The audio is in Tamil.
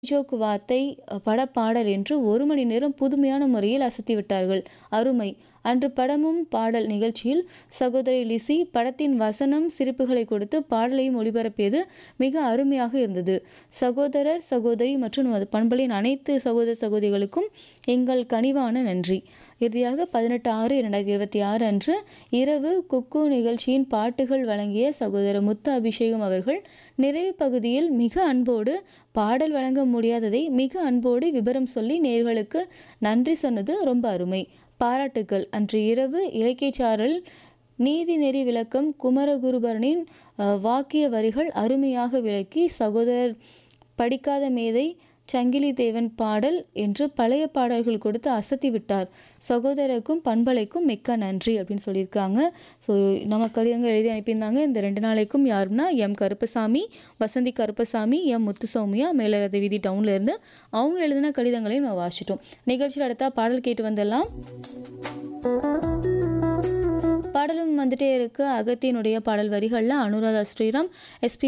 ஜோக் வார்த்தை படப்பாடல் என்று ஒரு மணி நேரம் புதுமையான முறையில் அசத்தி விட்டார்கள் அருமை அன்று படமும் பாடல் நிகழ்ச்சியில் சகோதரி லிசி படத்தின் வசனம் சிரிப்புகளை கொடுத்து பாடலையும் ஒளிபரப்பியது மிக அருமையாக இருந்தது சகோதரர் சகோதரி மற்றும் நமது பண்பலின் அனைத்து சகோதர சகோதரிகளுக்கும் எங்கள் கனிவான நன்றி இறுதியாக பதினெட்டு ஆறு இரண்டாயிரத்தி இருபத்தி ஆறு அன்று இரவு குக்கு நிகழ்ச்சியின் பாட்டுகள் வழங்கிய சகோதரர் முத்து அபிஷேகம் அவர்கள் நிறைவு பகுதியில் மிக அன்போடு பாடல் வழங்க முடியாததை மிக அன்போடு விபரம் சொல்லி நேர்களுக்கு நன்றி சொன்னது ரொம்ப அருமை பாராட்டுக்கள் அன்று இரவு இலக்கியச்சாரல் நீதிநெறி விளக்கம் குமரகுருபரனின் அஹ், வாக்கிய வரிகள் அருமையாக விளக்கி சகோதரர் படிக்காத மேதை சங்கிலி தேவன் பாடல் என்று பழைய பாடல்கள் கொடுத்து அசத்தி விட்டார் சகோதரருக்கும் பண்பலைக்கும் மிக்க நன்றி அப்படின்னு சொல்லியிருக்காங்க ஸோ நம்ம கடிதங்கள் எழுதி அனுப்பியிருந்தாங்க இந்த ரெண்டு நாளைக்கும் யாருன்னா எம் கருப்பசாமி வசந்தி கருப்பசாமி எம் முத்துசௌமியா மேலரத வீதி டவுன்ல இருந்து அவங்க எழுதின கடிதங்களையும் நம்ம வாசிட்டோம் நிகழ்ச்சியில் அடுத்தா பாடல் கேட்டு வந்துடலாம் பாடலும் வந்துட்டே இருக்கு அகத்தியனுடைய பாடல் வரிகளில் அனுராதா ஸ்ரீராம் எஸ்பி